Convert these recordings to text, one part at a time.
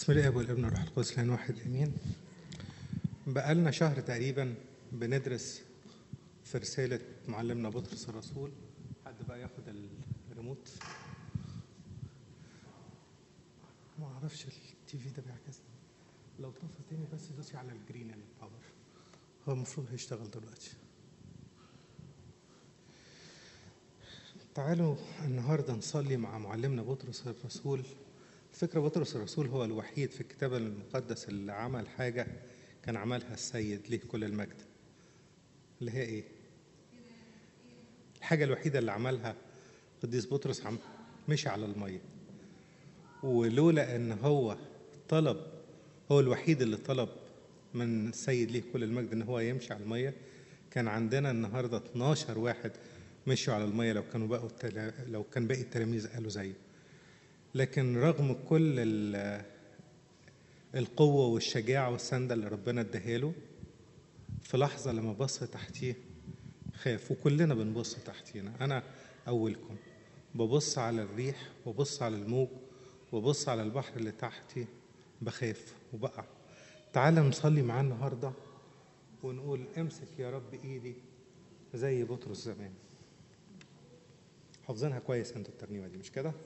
بسم الله والابن والروح القدس لان واحد امين بقالنا شهر تقريبا بندرس في رسالة معلمنا بطرس الرسول حد بقى ياخد الريموت ما اعرفش التي في ده بيعكس لو طفى تاني بس دوسي على الجرين الباور هو المفروض هيشتغل دلوقتي تعالوا النهارده نصلي مع معلمنا بطرس الرسول الفكرة بطرس الرسول هو الوحيد في الكتاب المقدس اللي عمل حاجة كان عملها السيد ليه كل المجد اللي هي ايه الحاجة الوحيدة اللي عملها قديس بطرس عم مشي على المية ولولا ان هو طلب هو الوحيد اللي طلب من السيد ليه كل المجد ان هو يمشي على المية كان عندنا النهارده 12 واحد مشوا على المية لو كانوا بقوا التلا... لو كان باقي التلاميذ قالوا زيه لكن رغم كل القوة والشجاعة والسندة اللي ربنا اداها في لحظة لما بص تحتيه خاف وكلنا بنبص تحتينا أنا أولكم ببص على الريح وبص على الموج وبص على البحر اللي تحتي بخاف وبقع تعال نصلي معاه النهاردة ونقول امسك يا رب ايدي زي بطرس زمان حافظينها كويس انتوا الترنيمة دي مش كده؟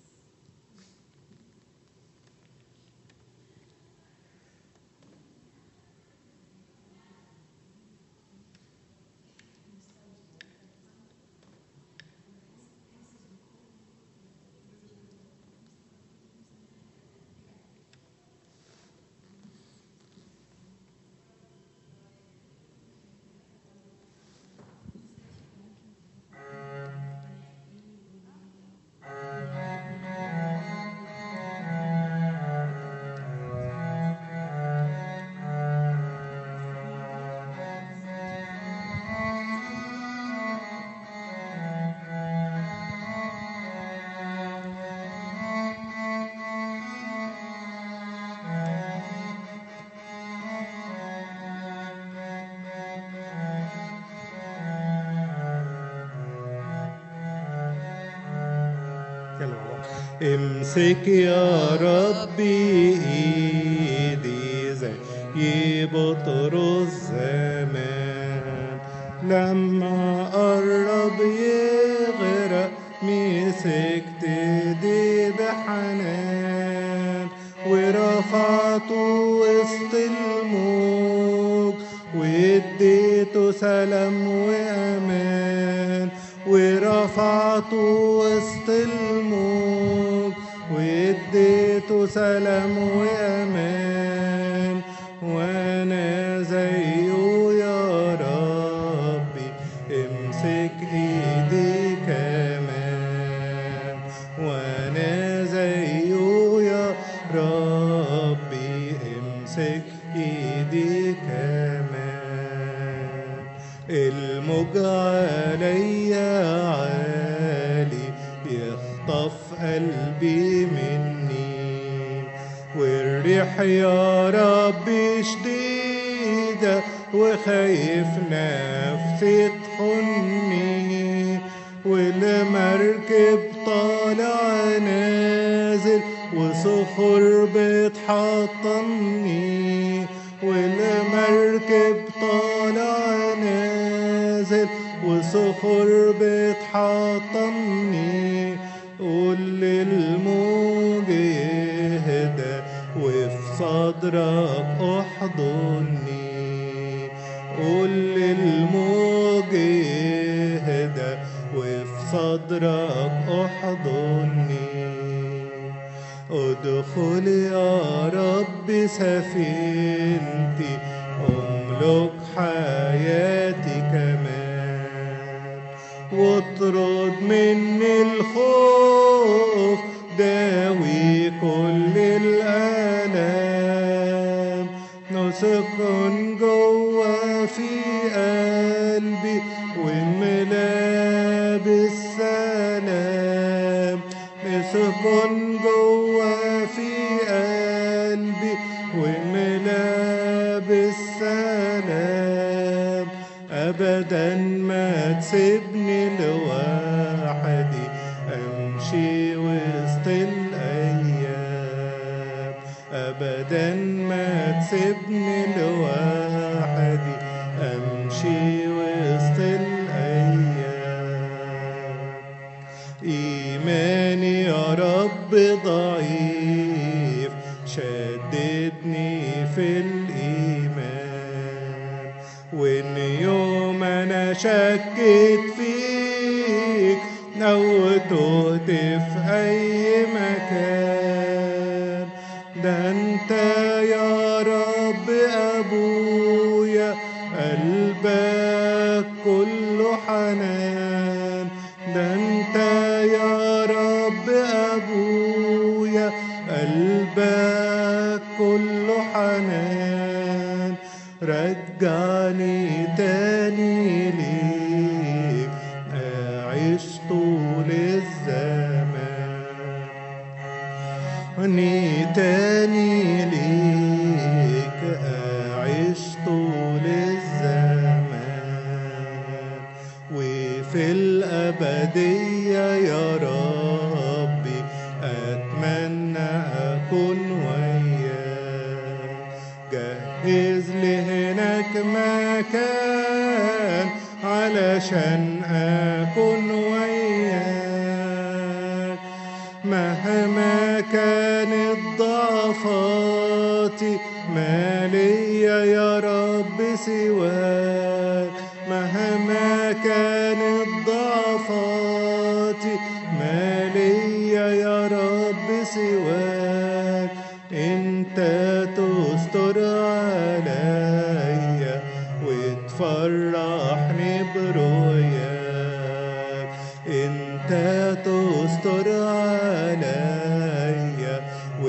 امسك يا ربي ايدي زي بطرس زمان لما قرب يغرق مسكت ايدي بحنان ورفعته وسط الموج واديته سلام وامان ورفعته وسط الموج واديته سلام وامان وانا زيه يا ربي امسك ايدي كمان وانا زيه يا ربي امسك ايدي كمان الموج عليا عالي يخطف قلبي مني والريح يا ربي شديدة وخايف نفسي تخني والمركب طالع نازل وصخور بتحطمني والمركب طالع نازل وصخور بتحطمني قول للموج يهدى وفي صدرك احضني قول للموج يهدى وفي صدرك احضني ادخل يا رب سفينتي املك حياتي كمان واطرد مني الخوف داوي كل الالام نسكن جوا في قلبي وملا بالسلام نسكن جوا في قلبي وملا بالسلام ابدا ما تسيبني لوحدي امشي وسط الايام أبدا ما تسيبني لوحدي أمشي وسط الأيام إيماني يا رب ضعيف شددني في الإيمان وإن يوم أنا شكيت فيك أو تهت في أي مكان ده أنت يا رب أبويا قلبك كله حنان ده أنت يا رب أبويا قلبك كله حنان رجعني تاني ليك أعيش طول الزمان عني تاني ليك أعيش طول الزمان وفي الأبدية يا ربي أتمنى أكون وياك جهز لي هناك مكان علشان أكون وياك مهما كانت ضعفاتي ما ليا يا رب سواك مهما كانت ضعفاتي ما ليا يا رب سواك انت تستر عليا وتفرحني برؤياك انت تستر عليا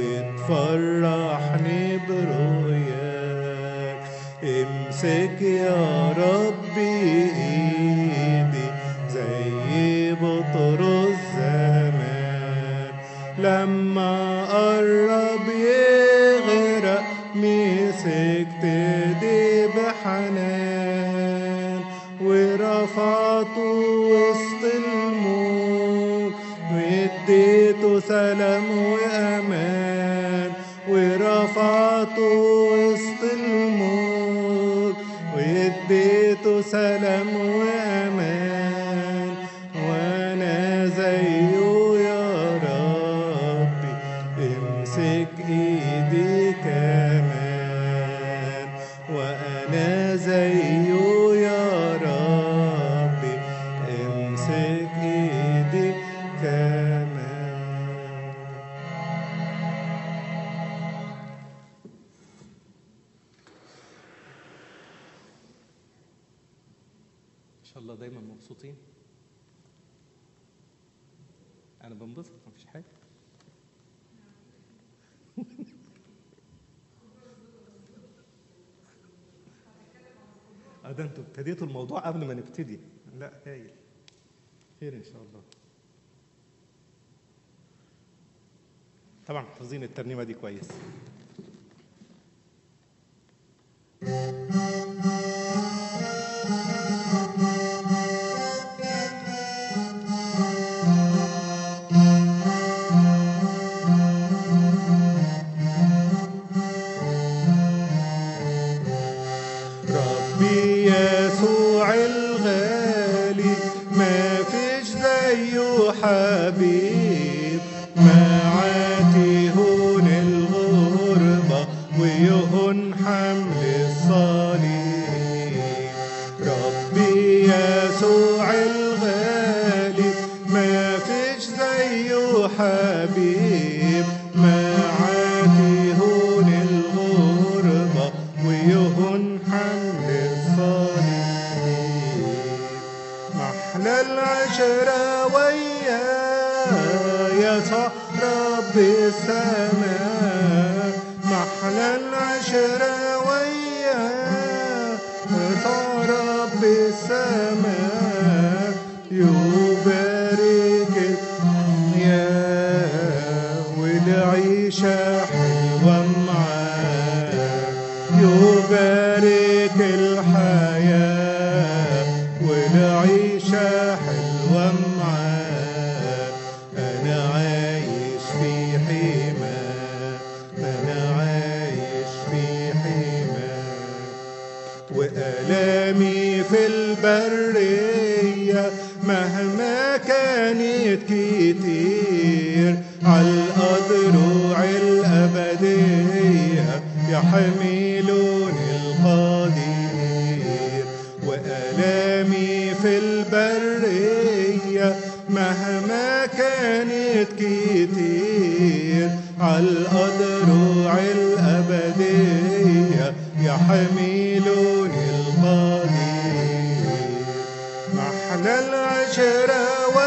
وتفرحني برؤياك امسك يا ربي ايدي زي بطرس زمان لما قرب يغرق مسكت ايدي بحنان ورفعته وسط الموج واديته سلام وامان ورفعته وسط الموج واديته سلام وامان وانا زيه يا ربي امسك ايدي كمان وانا زيه يا ربي امسك ايدي كمان ان شاء الله دايما مبسوطين انا بنبسط مفيش حاجه اه ده انتوا ابتديتوا الموضوع قبل ما نبتدي لا هايل خير ان شاء الله طبعا حافظين الترنيمه دي كويس ربي يسوع الغالي ما فيش زيه حبيب معاتي هون الغربة ويهون حمل الصليب ربي يسوع الغالي ما فيش زيه حبيب معاتي هون الغربة ويهون حمل الصليب محلى العشرة وياه يا رب السماء محلى العشرة وياه يا رب السماء يبارك يا والعيشة حلوة معاه يبارك الحياة والعيشة حلوة معاه أنا عايش في حماه البرية مهما كانت كتير عالأضلوع الأبدية يحملوني القدير وألامي في البرية مهما كانت كتير عالأضلوع الأبدية يحملوني القدير محلى العشرة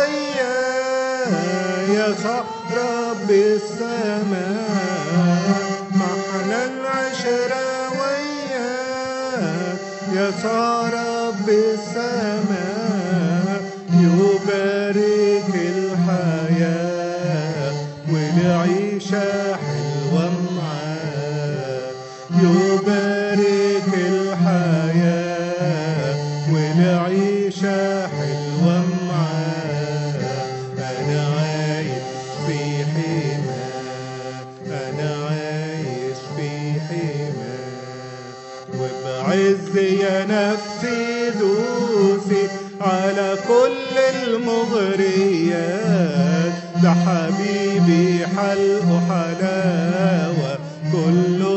وياه يا رب السماء محلى العشرة وياه يا رب السماء يبارك الحياة والعيشة حلوة معاه يبارك الحياة والعيشة حلوة معاه أنا عايش في حماه أنا عايش في حماه وبعز يا نفسي دوسي على كل المغريات ده حبيبي حلق حلاوة كله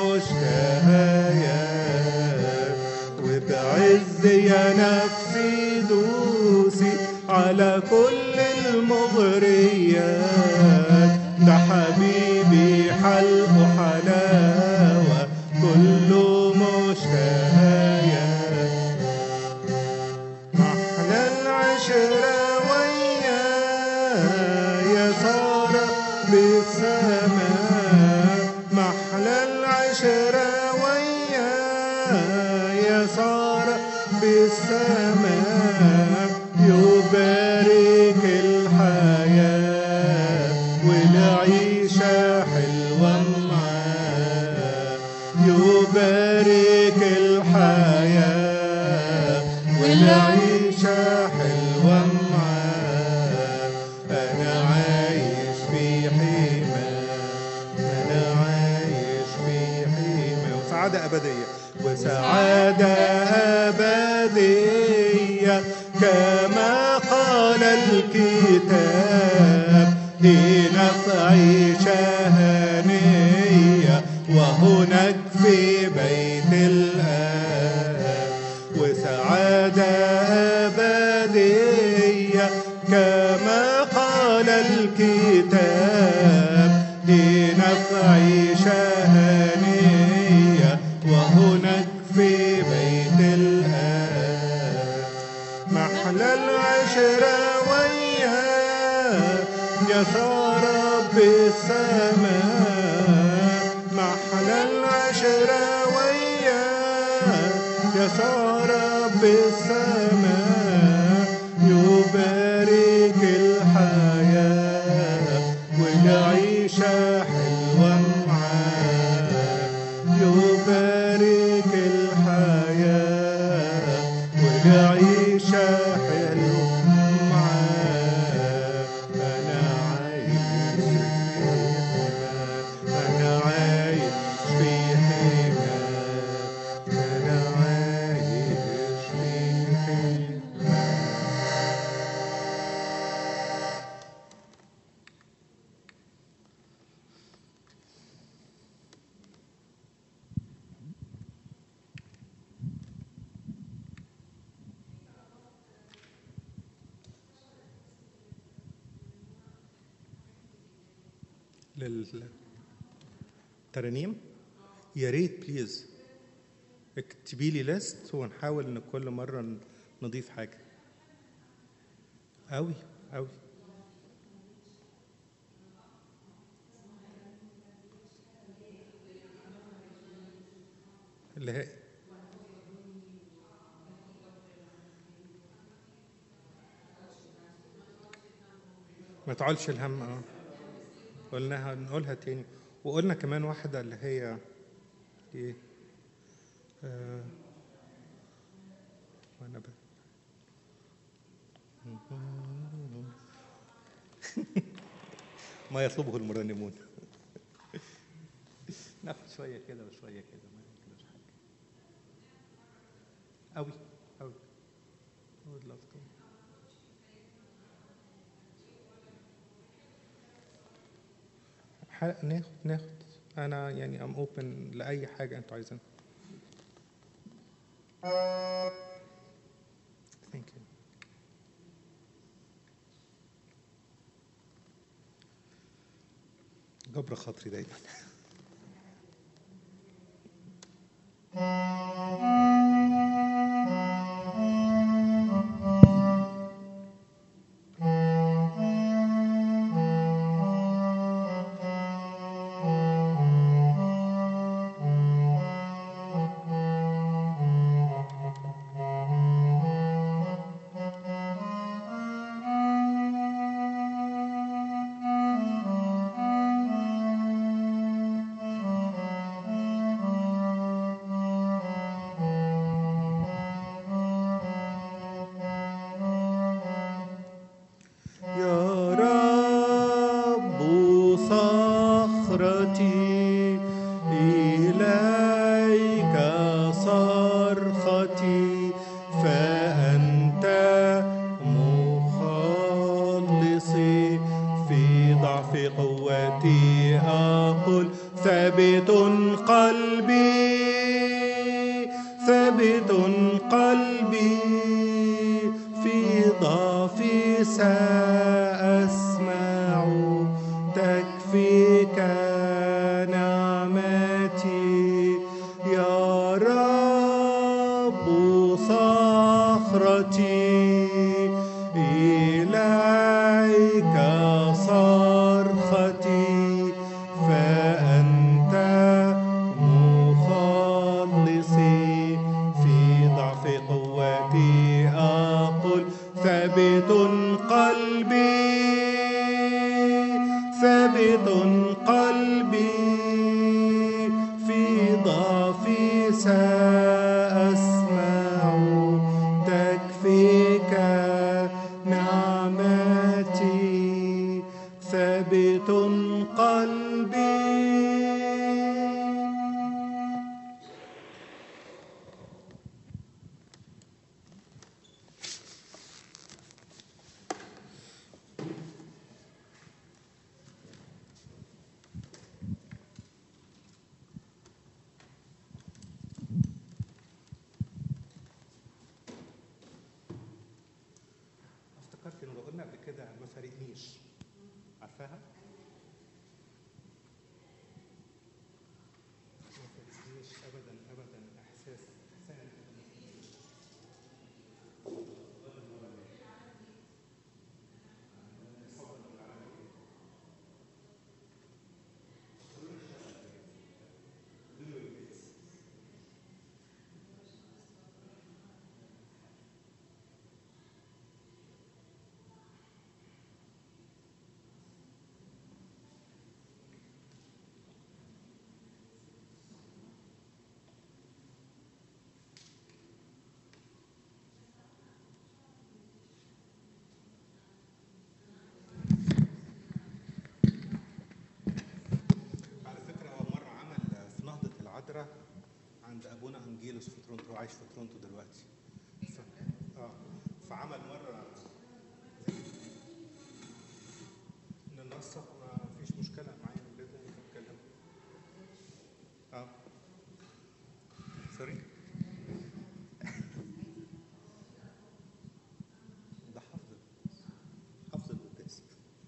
مشتهيات وبعز يا نفسي دوسي على كل المغريات ده حبيبي حلق حلاوة كله مشتهيات محلى العشرة وياه يا سارة بالسماء محلى العشرة وياه يا سارة بالسماء يبارك الحياة والعيشة حلوة معاه يبارك الحياة والعيشة حلوة معاه أنا عايش في حماه أنا عايش في حماه وسعادة أبدية وسعادة أبدية كما قال الكتاب لنفعي شهنية وهناك في بيت الآب وسعادة أبدية كما قال الكتاب لنفعي شهنية وهناك في بيت الآب محلى العشرة وياه يا رب السماء محلى العشرة وياه يا رب السماء يبارك الحياة والعيشة حلوة معاه يبارك الحياة والعيشة حلوة معاه أنا عايش في حماه أنا عايش في حماه أنا عايش في حماه للترانيم يا ريت بليز اكتبي لي ليست ونحاول ان كل مره نضيف حاجه قوي قوي اللي هي ما تعولش الهم اه قلناها نقولها تاني وقلنا كمان واحدة اللي هي ايه آه وانا ب... ما يطلبه المرنمون ناخد شوية كده وشوية كده ما يمكنش حاجة أوي أوي I would love to. ح- ناخد ناخد انا يعني ام اوبن لاي حاجه انتوا عايزينها Thank you. جبر خاطري دايما يا رب صخرتي إليك صرختي فأنت مخلصي في ضعف قوتي أقول ثابت قلبي ثابت قلبي في ضعفي سأسمع تكفيك نعمتي يا رب صخرتي إليك صرختي فأنت مخلصي في ضعف قوتي أقول ثابت قلبي ثابت قلبي في ضعفي سأسمع تكفيك نعمتي ثابت قلبي افتكرت انه لو قلنا قبل كده ما فارقنيش عارفاها؟ ما فارقنيش ابدا ابدا احساس احسان على فكره هو مره عمل في نهضه العذراء عند ابونا انجيلوس في تورونتو عايش في تورونتو دلوقتي ف... اه فعمل مره ننسق ما فيش مشكله معايا اولاد نتكلم اه سوري ده حفظ حفظ القداس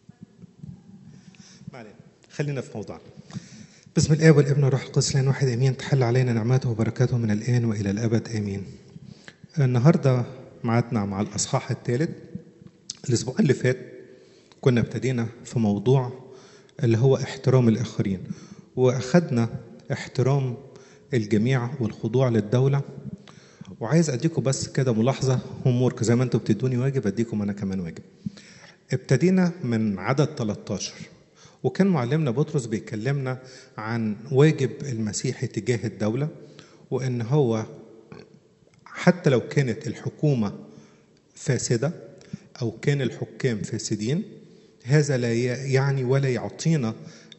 ما علينا خلينا في موضوعنا بسم الآب والابن والروح القدس لأن واحد آمين تحل علينا نعمته وبركاته من الآن وإلى الأبد آمين النهاردة معادنا مع الأصحاح الثالث الأسبوع اللي فات كنا ابتدينا في موضوع اللي هو احترام الآخرين وأخدنا احترام الجميع والخضوع للدولة وعايز أديكم بس كده ملاحظة هوم زي ما أنتم بتدوني واجب أديكم أنا كمان واجب ابتدينا من عدد 13 وكان معلمنا بطرس بيكلمنا عن واجب المسيحي تجاه الدولة وإن هو حتى لو كانت الحكومة فاسدة أو كان الحكام فاسدين هذا لا يعني ولا يعطينا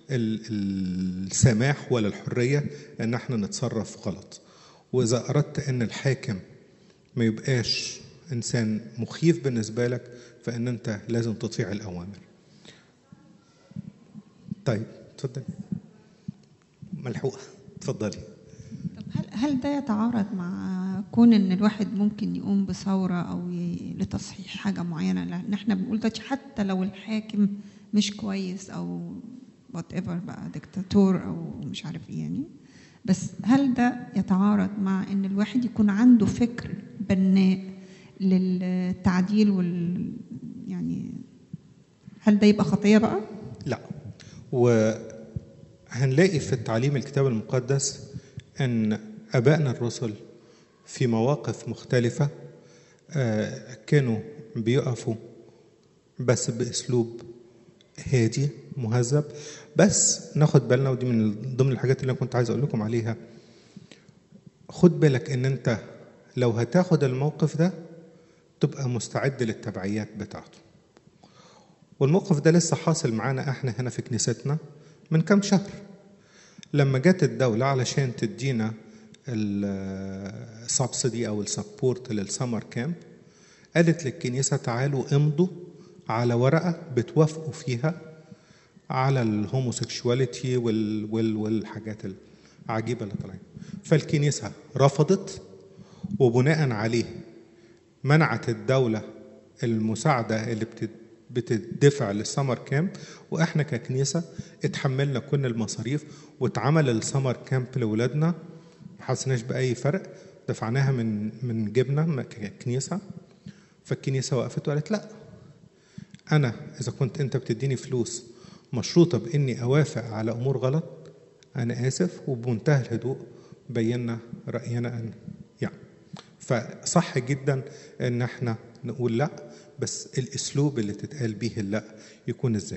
السماح ولا الحرية إن احنا نتصرف غلط وإذا أردت إن الحاكم ما يبقاش انسان مخيف بالنسبه لك فان انت لازم تطيع الاوامر طيب اتفضلي ملحوقه اتفضلي طب هل هل ده يتعارض مع كون ان الواحد ممكن يقوم بثوره او ي... لتصحيح حاجه معينه لان احنا بنقول ده حتى لو الحاكم مش كويس او وات ايفر بقى ديكتاتور او مش عارف ايه يعني بس هل ده يتعارض مع ان الواحد يكون عنده فكر بناء للتعديل وال يعني هل ده يبقى خطيه بقى؟ لا وهنلاقي في التعليم الكتاب المقدس ان ابائنا الرسل في مواقف مختلفه آه، كانوا بيقفوا بس باسلوب هادي مهذب بس ناخد بالنا ودي من ضمن الحاجات اللي انا كنت عايز اقول لكم عليها خد بالك ان انت لو هتاخد الموقف ده تبقى مستعد للتبعيات بتاعته والموقف ده لسه حاصل معانا احنا هنا في كنيستنا من كام شهر لما جت الدولة علشان تدينا السبسيدي او السبورت للسمر كامب قالت للكنيسة تعالوا امضوا على ورقة بتوافقوا فيها على الهوموسيكشواليتي وال وال والحاجات العجيبة اللي طالعين فالكنيسة رفضت وبناء عليه منعت الدولة المساعدة اللي بتت بتدفع للسمر كامب واحنا ككنيسه اتحملنا كل المصاريف واتعمل السمر كامب لاولادنا ما حسناش باي فرق دفعناها من من جبنا ككنيسه فالكنيسه وقفت وقالت لا انا اذا كنت انت بتديني فلوس مشروطه باني اوافق على امور غلط انا اسف وبمنتهى الهدوء بينا راينا ان يعني فصح جدا ان احنا نقول لا بس الاسلوب اللي تتقال بيه اللا يكون ازاي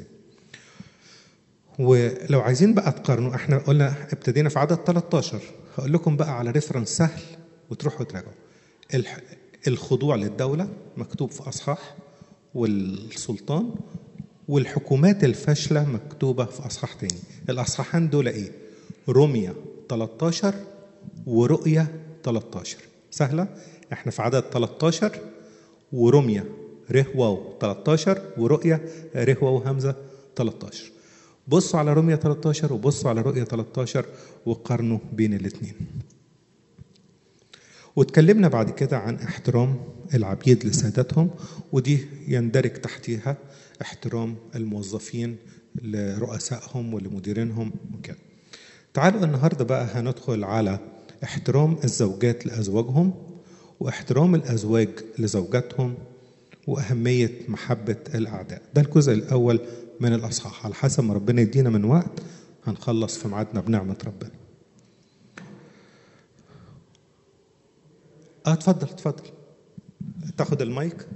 ولو عايزين بقى تقارنوا احنا قلنا ابتدينا في عدد 13 هقول لكم بقى على ريفرنس سهل وتروحوا تراجعوا الح- الخضوع للدولة مكتوب في أصحاح والسلطان والحكومات الفاشلة مكتوبة في أصحاح تاني الأصحاحان دول إيه؟ رمية 13 ورؤية 13 سهلة؟ احنا في عدد 13 ورمية ره واو 13 ورؤية ره واو همزة 13 بصوا على رمية 13 وبصوا على رؤية 13 وقارنوا بين الاثنين واتكلمنا بعد كده عن احترام العبيد لسادتهم ودي يندرج تحتها احترام الموظفين لرؤسائهم ولمديرينهم وكده تعالوا النهارده بقى هندخل على احترام الزوجات لازواجهم واحترام الازواج لزوجاتهم واهميه محبه الاعداء ده الجزء الاول من الاصحاح على حسب ما ربنا يدينا من وقت هنخلص في ميعادنا بنعمه ربنا اه اتفضل اتفضل تاخد المايك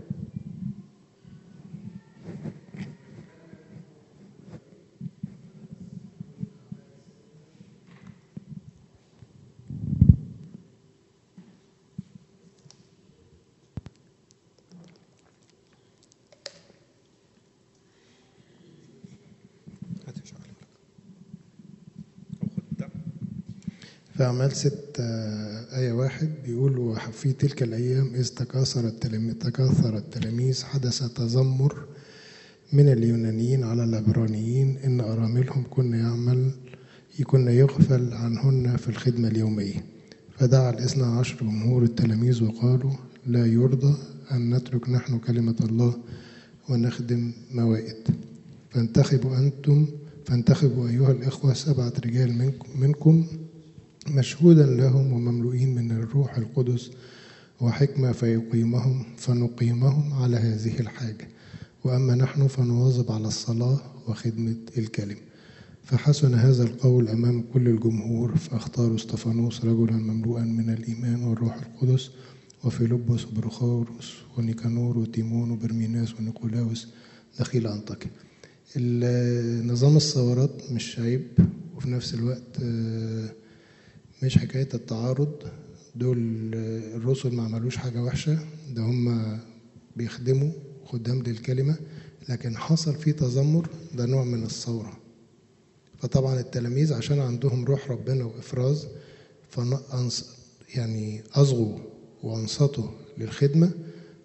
هتشعل لك. أو خد ده. في أعمال ست آه، آية واحد بيقول وفي تلك الأيام إذ تكاثر التلاميذ تكاثر التلاميذ حدث تذمر من اليونانيين على العبرانيين إن أراملهم كن يعمل كن يغفل عنهن في الخدمة اليومية فدعا الاثنى عشر جمهور التلاميذ وقالوا لا يرضى أن نترك نحن كلمة الله ونخدم موائد فانتخبوا أنتم فانتخبوا أيها الإخوة سبعة رجال منكم, منكم مشهودا لهم ومملوئين من الروح القدس وحكمة فيقيمهم فنقيمهم على هذه الحاجة وأما نحن فنواظب على الصلاة وخدمة الكلمة فحسن هذا القول أمام كل الجمهور فاختاروا استفانوس رجلا مملوءا من الإيمان والروح القدس وفيلبس وبرخاروس ونيكانور وتيمون وبرميناس ونيقولاوس دخيل أنطاكيا ال- نظام الثورات مش عيب وفي نفس الوقت آه، مش حكاية التعارض دول آه، الرسل ما عملوش حاجة وحشة ده هم بيخدموا خدام للكلمة لكن حصل فيه تذمر ده نوع من الثورة فطبعا التلاميذ عشان عندهم روح ربنا وإفراز فن- أنص- يعني أصغوا وأنصتوا للخدمة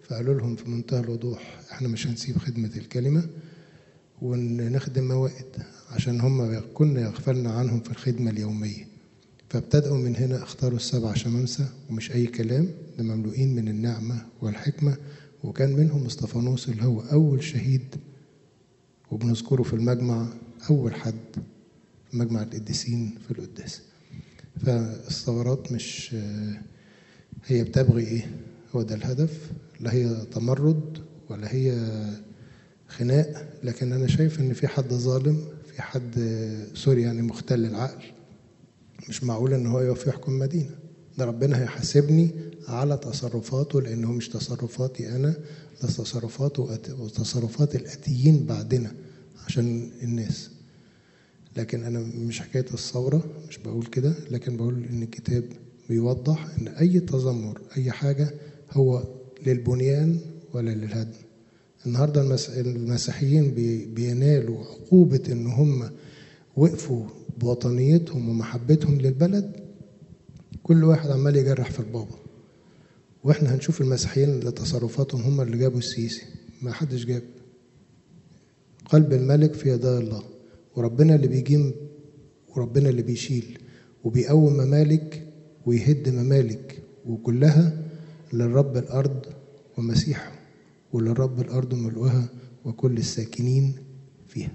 فقالوا لهم في منتهى الوضوح احنا مش هنسيب خدمة الكلمة ونخدم موائد عشان هم كنا يغفلنا عنهم في الخدمة اليومية فابتدأوا من هنا اختاروا السبع شمامسة ومش أي كلام ده مملوئين من النعمة والحكمة وكان منهم اسطفانوس اللي هو أول شهيد وبنذكره في المجمع أول حد في مجمع القديسين في القداس فالثورات مش هي بتبغي ايه هو ده الهدف لا هي تمرد ولا هي خناق لكن انا شايف ان في حد ظالم في حد سوري يعني مختل العقل مش معقول ان هو يقف يحكم مدينه ده ربنا هيحاسبني على تصرفاته لانه مش تصرفاتي انا ده تصرفاته وتصرفات الاتيين بعدنا عشان الناس لكن انا مش حكايه الثوره مش بقول كده لكن بقول ان الكتاب بيوضح ان اي تذمر اي حاجه هو للبنيان ولا للهدم النهارده المسيحيين بينالوا عقوبه ان هم وقفوا بوطنيتهم ومحبتهم للبلد كل واحد عمال يجرح في البابا واحنا هنشوف المسيحيين اللي تصرفاتهم هم اللي جابوا السيسي ما حدش جاب قلب الملك في يدي الله وربنا اللي بيجيم وربنا اللي بيشيل وبيقوم ممالك ويهد ممالك وكلها للرب الأرض ومسيحه وللرب الأرض ملؤها وكل الساكنين فيها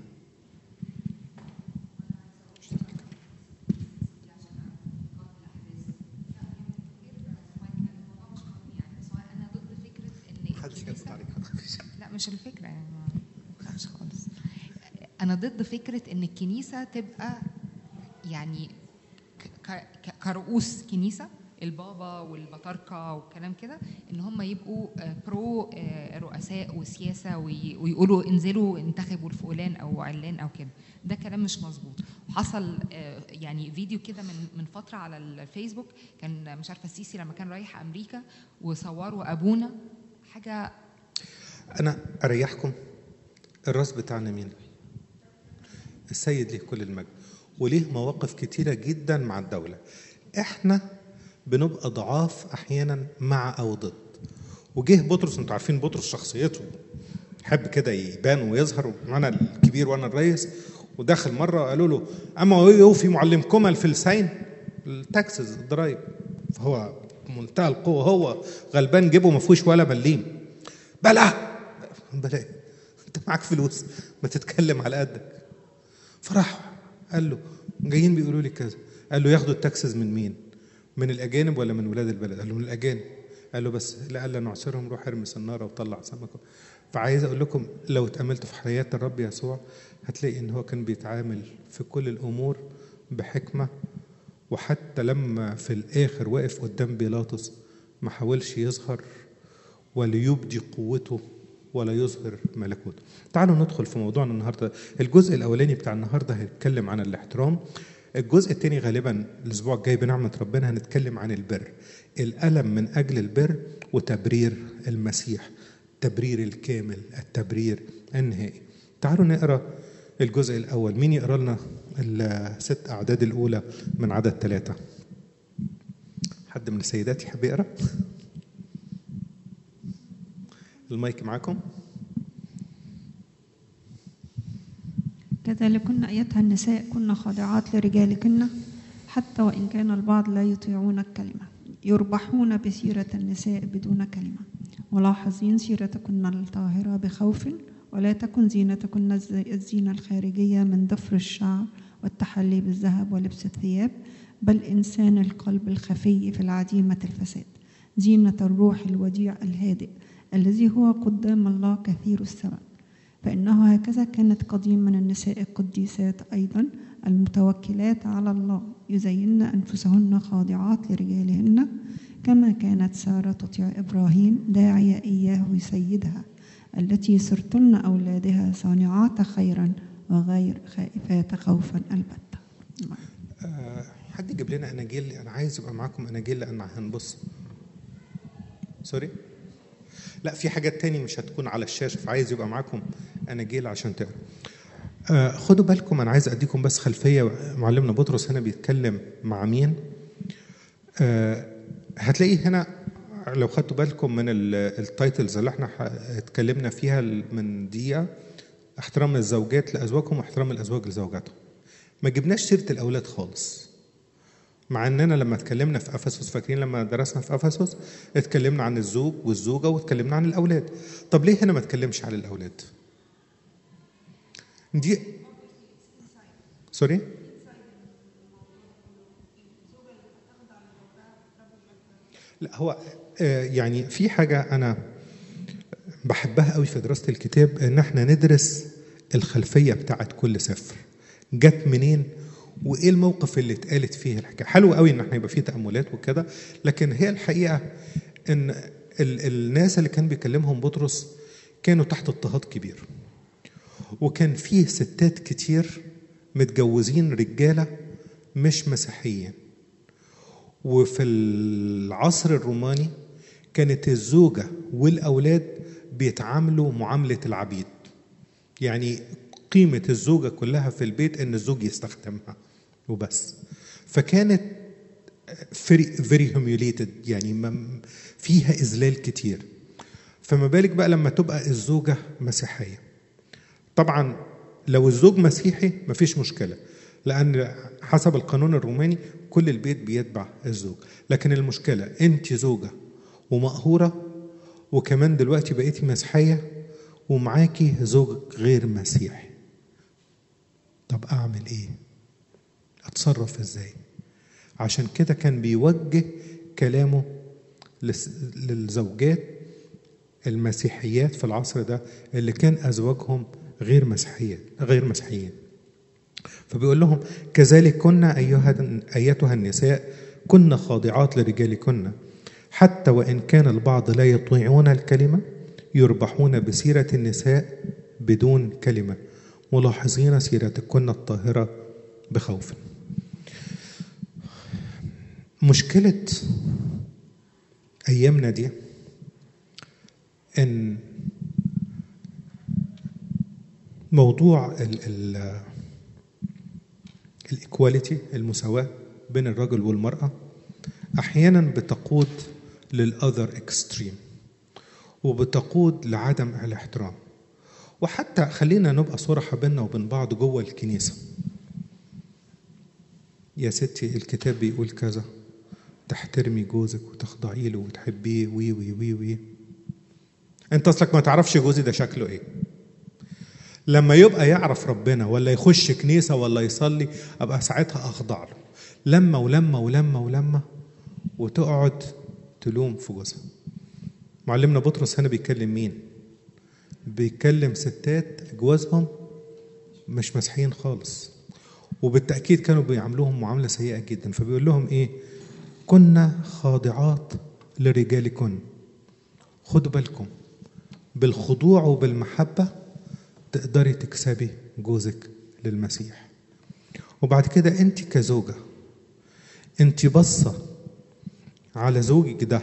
لا مش الفكره يعني ما تخافش خالص انا ضد فكره ان الكنيسه تبقى يعني ك- ك- كرؤوس كنيسه البابا والبطاركه والكلام كده ان هم يبقوا آه، برو آه، رؤساء وسياسه وي- ويقولوا انزلوا انتخبوا الفلان او علان او كده ده كلام مش مظبوط وحصل آه، يعني فيديو كده من من فتره على الفيسبوك كان مش عارفه السيسي لما كان رايح امريكا وصوروا ابونا حاجه انا اريحكم الراس بتاعنا مين السيد ليه كل المجد وليه مواقف كتيرة جدا مع الدولة احنا بنبقى ضعاف احيانا مع او ضد وجه بطرس انتوا عارفين بطرس شخصيته يحب كده يبان ويظهر وانا الكبير وانا الرئيس ودخل مره قالوا له اما يوفي معلمكما الفلسين التاكسز الضرايب فهو بمنتهى القوه هو غلبان جيبه ما فيهوش ولا مليم بلا بلا انت معاك فلوس ما تتكلم على قدك فراح قال له جايين بيقولوا لي كذا قال له ياخدوا التاكسز من مين من الاجانب ولا من ولاد البلد قال له من الاجانب قال له بس لألا نعسرهم روح ارمي النار وطلع سمكه فعايز اقول لكم لو اتاملتوا في حياه الرب يسوع هتلاقي ان هو كان بيتعامل في كل الامور بحكمه وحتى لما في الاخر واقف قدام بيلاطس ما حاولش يظهر ولا يبدي قوته ولا يظهر ملكوته تعالوا ندخل في موضوعنا النهارده الجزء الاولاني بتاع النهارده هيتكلم عن الاحترام الجزء الثاني غالبا الاسبوع الجاي بنعمه ربنا هنتكلم عن البر الالم من اجل البر وتبرير المسيح التبرير الكامل التبرير النهائي تعالوا نقرا الجزء الاول مين يقرا لنا الست اعداد الاولى من عدد ثلاثه حد من السيدات يحب يقرا المايك معاكم كذلكن أيتها النساء كن خاضعات لرجالكن حتى وإن كان البعض لا يطيعون الكلمة يربحون بسيرة النساء بدون كلمة ولاحظين سيرتكن الطاهرة بخوف ولا تكن زينتكن الز- الزينة الخارجية من ضفر الشعر والتحلي بالذهب ولبس الثياب بل إنسان القلب الخفي في العديمة الفساد زينة الروح الوديع الهادئ الذي هو قدام الله كثير الثمن فإنه هكذا كانت قديما النساء القديسات أيضا المتوكلات على الله يزين أنفسهن خاضعات لرجالهن كما كانت سارة تطيع إبراهيم داعية إياه سيدها التي صرتن أولادها صانعات خيرا وغير خائفات خوفا البتة آه، حد يجيب لنا اناجيل انا عايز يبقى معاكم اناجيل لان هنبص سوري لا في حاجات تاني مش هتكون على الشاشه فعايز يبقى معاكم اناجيل عشان تقرا آه، خدوا بالكم انا عايز اديكم بس خلفيه معلمنا بطرس هنا بيتكلم مع مين آه، هتلاقي هنا لو خدتوا بالكم من ال- التايتلز اللي احنا ح- اتكلمنا فيها من دقيقه احترام الزوجات لازواجهم واحترام الازواج لزوجاتهم ما جبناش سيره الاولاد خالص مع اننا لما اتكلمنا في افسس فاكرين لما درسنا في افسس اتكلمنا عن الزوج والزوجه واتكلمنا عن الاولاد طب ليه هنا ما اتكلمش عن الاولاد دي سوري لا هو آه، يعني في حاجه انا بحبها قوي في دراسه الكتاب ان احنا ندرس الخلفيه بتاعت كل سفر جت منين وايه الموقف اللي اتقالت فيه الحكايه حلو قوي ان احنا يبقى فيه تاملات وكده لكن هي الحقيقه ان ال الناس اللي كان بيكلمهم بطرس كانوا تحت اضطهاد كبير وكان فيه ستات كتير متجوزين رجاله مش مسيحيين وفي العصر الروماني كانت الزوجة والأولاد بيتعاملوا معاملة العبيد يعني قيمة الزوجة كلها في البيت إن الزوج يستخدمها وبس فكانت very, very humiliated يعني ما- فيها إذلال كتير فما بالك بقى لما تبقى الزوجة مسيحية طبعا لو الزوج مسيحي مفيش مشكلة لأن حسب القانون الروماني كل البيت بيتبع الزوج لكن المشكلة أنت زوجة ومقهورة وكمان دلوقتي بقيتي مسيحية ومعاكي زوج غير مسيحي طب أعمل إيه؟ أتصرف إزاي؟ عشان كده كان بيوجه كلامه لس- للزوجات المسيحيات في العصر ده اللي كان ازواجهم غير مسيحيين غير مسيحيين فبيقول لهم كذلك كنا ايها ايتها النساء كنا خاضعات لرجالكن حتى وان كان البعض لا يطيعون الكلمه يربحون بسيره النساء بدون كلمه ملاحظين سيرتكن الطاهره بخوف مشكله ايامنا دي ان موضوع ال ال الايكواليتي المساواه بين الرجل والمراه احيانا بتقود للاذر اكستريم وبتقود لعدم الاحترام وحتى خلينا نبقى صراحه بيننا وبين بعض جوه الكنيسه يا ستي الكتاب بيقول كذا تحترمي جوزك وتخضعي له وتحبيه وي وي وي وي انت اصلك ما تعرفش جوزي ده شكله ايه لما يبقى يعرف ربنا ولا يخش كنيسة ولا يصلي أبقى ساعتها أخضع له لما ولما ولما ولما وتقعد تلوم في جوزها معلمنا بطرس هنا بيتكلم مين بيتكلم ستات جوازهم مش مسيحيين خالص وبالتأكيد كانوا بيعاملوهم معاملة سيئة جدا فبيقول لهم إيه كنا خاضعات لرجالكن خدوا بالكم بالخضوع وبالمحبة تقدري تكسبي جوزك للمسيح وبعد كده انت كزوجة انت بصة على زوجك ده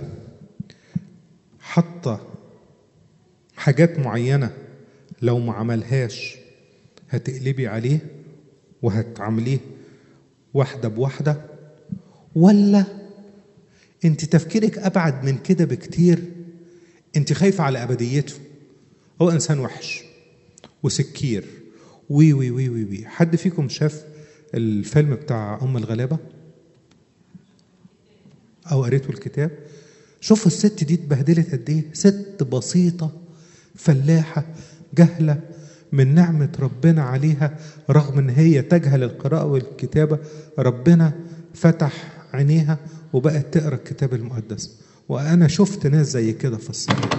حاطة حاجات معينة لو ما عملهاش هتقلبي عليه وهتعامليه واحدة بواحدة ولا انت تفكيرك ابعد من كده بكتير انت خايفة على ابديته هو انسان وحش وسكير وي وي وي وي وي حد فيكم شاف الفيلم بتاع ام الغلابه او قريتوا الكتاب شوفوا الست دي اتبهدلت قد ايه ست بسيطه فلاحه جهله من نعمه ربنا عليها رغم ان هي تجهل القراءه والكتابه ربنا فتح عينيها وبقت تقرا الكتاب المقدس وانا شفت ناس زي كده في الصلاه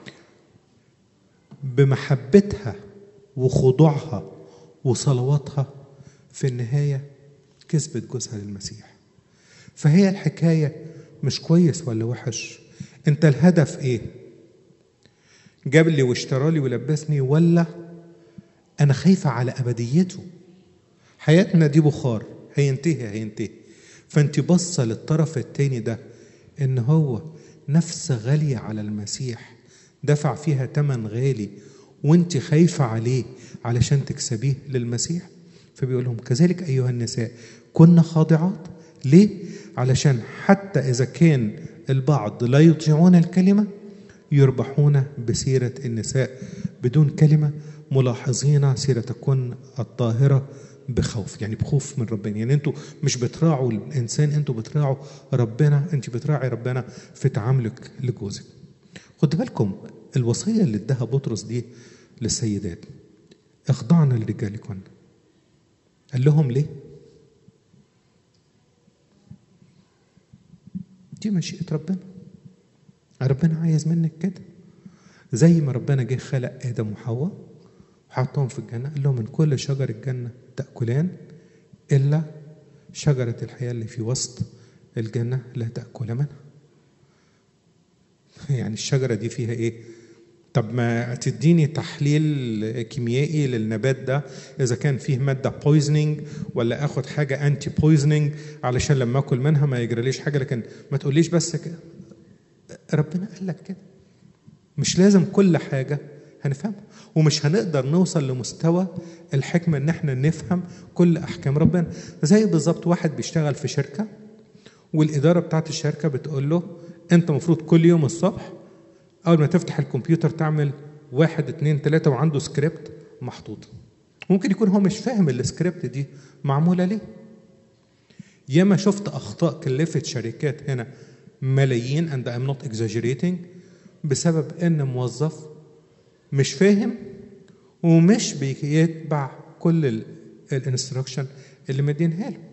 بمحبتها وخضوعها وصلواتها في النهاية كسبت جوزها للمسيح فهي الحكاية مش كويس ولا وحش انت الهدف ايه جاب لي واشترى لي ولبسني ولا انا خايفة على ابديته حياتنا دي بخار هينتهي هينتهي فانت بصة للطرف التاني ده ان هو نفس غالية على المسيح دفع فيها تمن غالي وانت خايفة عليه علشان تكسبيه للمسيح فبيقول لهم كذلك أيها النساء كنا خاضعات ليه؟ علشان حتى إذا كان البعض لا يطيعون الكلمة يربحون بسيرة النساء بدون كلمة ملاحظين سيرتكن الطاهرة بخوف يعني بخوف من ربنا يعني انتوا مش بتراعوا الانسان انتوا بتراعوا ربنا انت بتراعي ربنا في تعاملك لجوزك خد بالكم الوصيه اللي اداها بطرس دي للسيدات اخضعنا لرجالكن قال لهم ليه دي مشيئة ربنا ربنا عايز منك كده زي ما ربنا جه خلق آدم وحواء وحطهم في الجنة قال لهم من كل شجر الجنة تأكلان إلا شجرة الحياة اللي في وسط الجنة لا تأكل منها يعني الشجرة دي فيها إيه؟ طب ما تديني تحليل كيميائي للنبات ده اذا كان فيه ماده بويزنينج ولا اخد حاجه انتي بويزنينج علشان لما اكل منها ما يجراليش حاجه لكن ما تقوليش بس كده ربنا قال لك كده مش لازم كل حاجه هنفهمها ومش هنقدر نوصل لمستوى الحكمه ان احنا نفهم كل احكام ربنا زي بالظبط واحد بيشتغل في شركه والاداره بتاعت الشركه بتقول له انت المفروض كل يوم الصبح اول ما تفتح الكمبيوتر تعمل واحد اتنين تلاته وعنده سكريبت محطوط ممكن يكون هو مش فاهم السكريبت دي معموله ليه ياما شفت اخطاء كلفت شركات هنا ملايين and I'm not exaggerating بسبب ان موظف مش فاهم ومش بيتبع كل الانستراكشن اللي مدينها له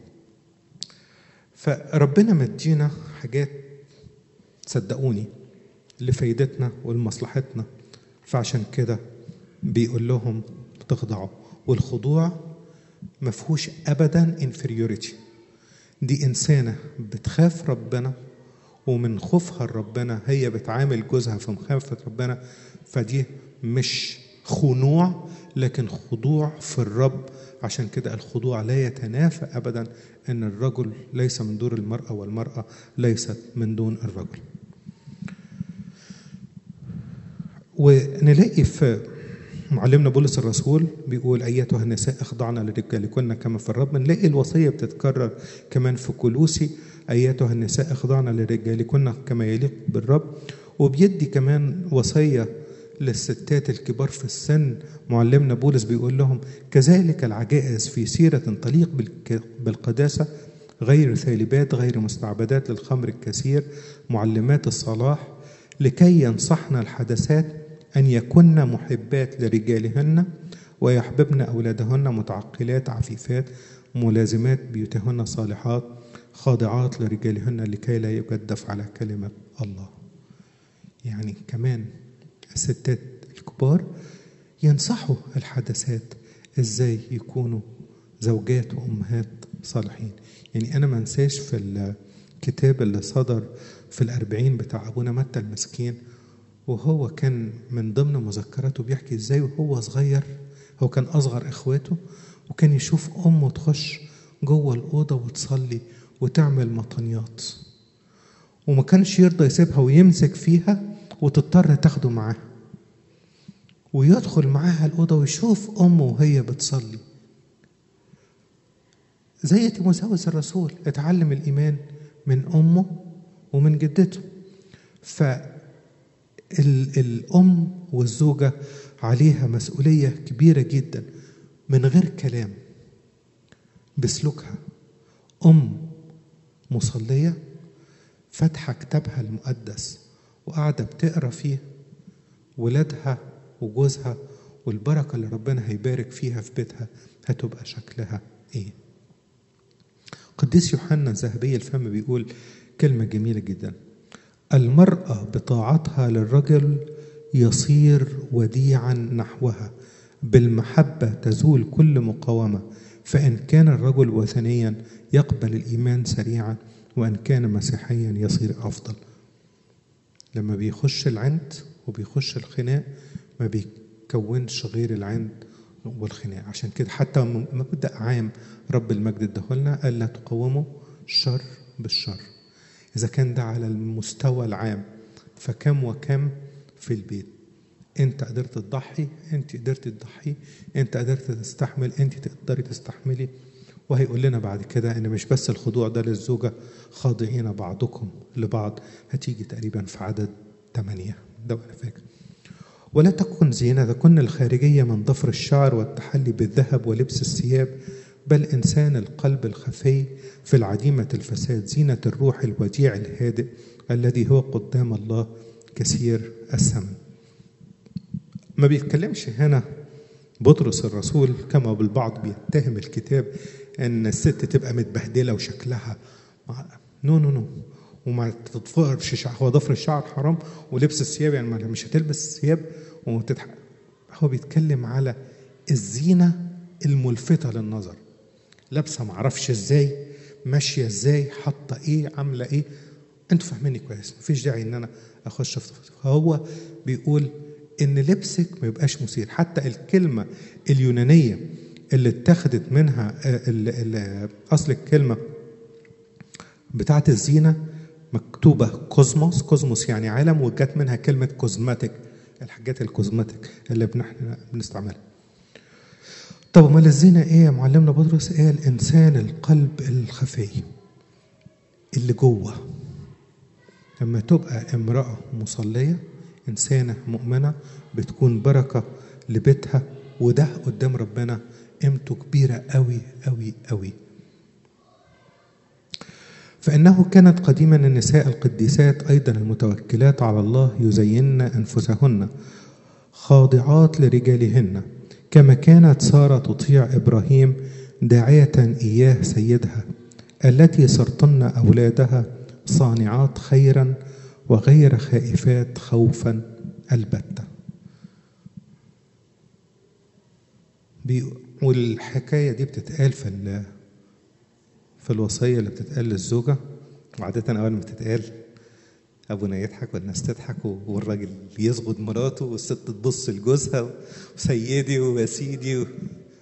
فربنا مدينا حاجات صدقوني لفايدتنا ولمصلحتنا فعشان كده بيقول لهم تخضعوا والخضوع ما فيهوش ابدا انفيريوريتي دي انسانه بتخاف ربنا ومن خوفها لربنا هي بتعامل جوزها في مخافه ربنا فدي مش خنوع لكن خضوع في الرب عشان كده الخضوع لا يتنافى ابدا ان الرجل ليس من دور المراه والمراه ليست من دون الرجل ونلاقي في معلمنا بولس الرسول بيقول ايتها النساء اخضعنا لرجالكن كما في الرب نلاقي الوصيه بتتكرر كمان في كلوسي ايتها النساء اخضعنا لرجالكن كما يليق بالرب وبيدي كمان وصيه للستات الكبار في السن معلمنا بولس بيقول لهم كذلك العجائز في سيره تليق بالقداسه غير ثالبات غير مستعبدات للخمر الكثير معلمات الصلاح لكي ينصحن الحدثات أن يكن محبات لرجالهن ويحببن أولادهن متعقلات عفيفات ملازمات بيوتهن صالحات خاضعات لرجالهن لكي لا يجدف على كلمة الله يعني كمان الستات الكبار ينصحوا الحدثات ازاي يكونوا زوجات وامهات صالحين يعني انا ما انساش في الكتاب اللي صدر في الأربعين بتاع أبونا متى المسكين وهو كان من ضمن مذكراته بيحكي ازاي وهو صغير هو كان أصغر إخواته وكان يشوف أمه تخش جوه الأوضة وتصلي وتعمل مطنيات وما كانش يرضى يسيبها ويمسك فيها وتضطر تاخده معاه ويدخل معاها الأوضة ويشوف أمه وهي بتصلي زي تيموساوس الرسول اتعلم الإيمان من أمه ومن جدته فالأم والزوجة عليها مسؤولية كبيرة جدا من غير كلام بسلوكها أم مصلية فاتحة كتابها المقدس وقاعدة بتقرا فيه ولادها وجوزها والبركة اللي ربنا هيبارك فيها في بيتها هتبقى شكلها ايه قديس يوحنا ذهبي الفم بيقول كلمة جميلة جدا المرأة بطاعتها للرجل يصير وديعا نحوها بالمحبة تزول كل مقاومة فإن كان الرجل وثنيا يقبل الإيمان سريعا وإن كان مسيحيا يصير أفضل لما بيخش العند وبيخش الخناق ما بيكونش غير العند والخناق عشان كده حتى مبدأ عام رب المجد ادهولنا قال لا تقاوموا الشر بالشر إذا كان ده على المستوى العام فكم وكم في البيت انت قدرت تضحي انت قدرت تضحي انت قدرت تستحمل انت تقدري تستحملي وهيقول لنا بعد كده ان مش بس الخضوع ده للزوجه خاضعين بعضكم لبعض هتيجي تقريبا في عدد ثمانية ده انا فاكر ولا تكن زينتكن الخارجيه من ضفر الشعر والتحلي بالذهب ولبس الثياب بل انسان القلب الخفي في العديمه الفساد زينه الروح الوديع الهادئ الذي هو قدام الله كثير الثمن ما بيتكلمش هنا بطرس الرسول كما بالبعض بيتهم الكتاب ان الست تبقى متبهدله وشكلها نو نو نو وما تضفرش شعر هو ضفر الشعر حرام ولبس الثياب يعني مش هتلبس ثياب وتضحك هو بيتكلم على الزينه الملفته للنظر لابسه معرفش ازاي ماشيه ازاي حاطه ايه عامله ايه انتوا فاهميني كويس مفيش داعي ان انا اخش في تفاصيل فهو بيقول ان لبسك ما يبقاش مثير حتى الكلمه اليونانيه اللي اتخذت منها ال ال اصل الكلمه بتاعت الزينه مكتوبه كوزموس كوزموس يعني عالم وجت منها كلمه كوزماتيك الحاجات الكوزماتيك اللي احنا بنستعملها طب امال الزينه ايه يا معلمنا بطرس قال انسان القلب الخفي اللي جوه لما تبقى امراه مصليه إنسانة مؤمنة بتكون بركة لبيتها وده قدام ربنا قيمته كبيرة أوي أوي أوي فإنه كانت قديما النساء القديسات أيضا المتوكلات على الله يزين أنفسهن خاضعات لرجالهن كما كانت سارة تطيع إبراهيم داعية إياه سيدها التي صرتن أولادها صانعات خيرا وغير خائفات خوفا البتة والحكاية دي بتتقال في في الوصية اللي بتتقال للزوجة وعادة أول ما تتقال أبونا يضحك والناس تضحك والراجل يسجد مراته والست تبص لجوزها وسيدي وسيدي و...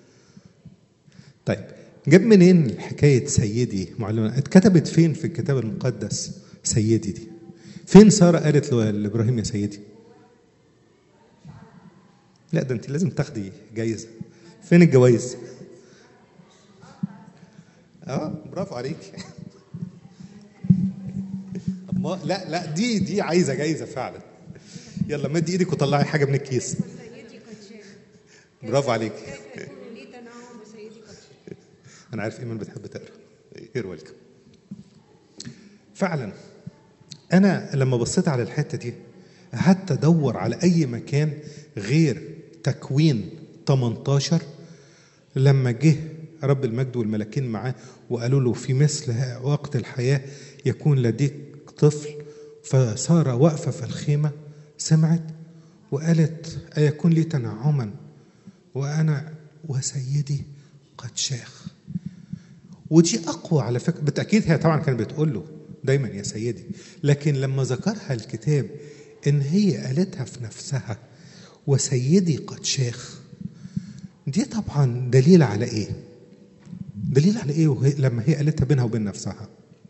طيب جاب منين حكاية سيدي معلمة اتكتبت فين في الكتاب المقدس سيدي دي فين ساره قالت له لابراهيم يا سيدي لا ده انت لازم تاخدي جايزه فين الجوائز اه برافو عليك ما لا لا دي دي عايزه جايزه فعلا يلا مد ايدك وطلعي حاجه من الكيس برافو عليك انا عارف ايمان بتحب تقرا يور ويلكم فعلا انا لما بصيت على الحته دي قعدت ادور على اي مكان غير تكوين 18 لما جه رب المجد والملاكين معاه وقالوا له في مثل وقت الحياه يكون لديك طفل فساره واقفه في الخيمه سمعت وقالت أيكون لي تنعما وأنا وسيدي قد شاخ ودي أقوى على فكرة بالتأكيد هي طبعا كانت بتقول له دايما يا سيدي لكن لما ذكرها الكتاب إن هي قالتها في نفسها وسيدي قد شاخ دي طبعا دليل على إيه؟ دليل على إيه وهي لما هي قالتها بينها وبين نفسها؟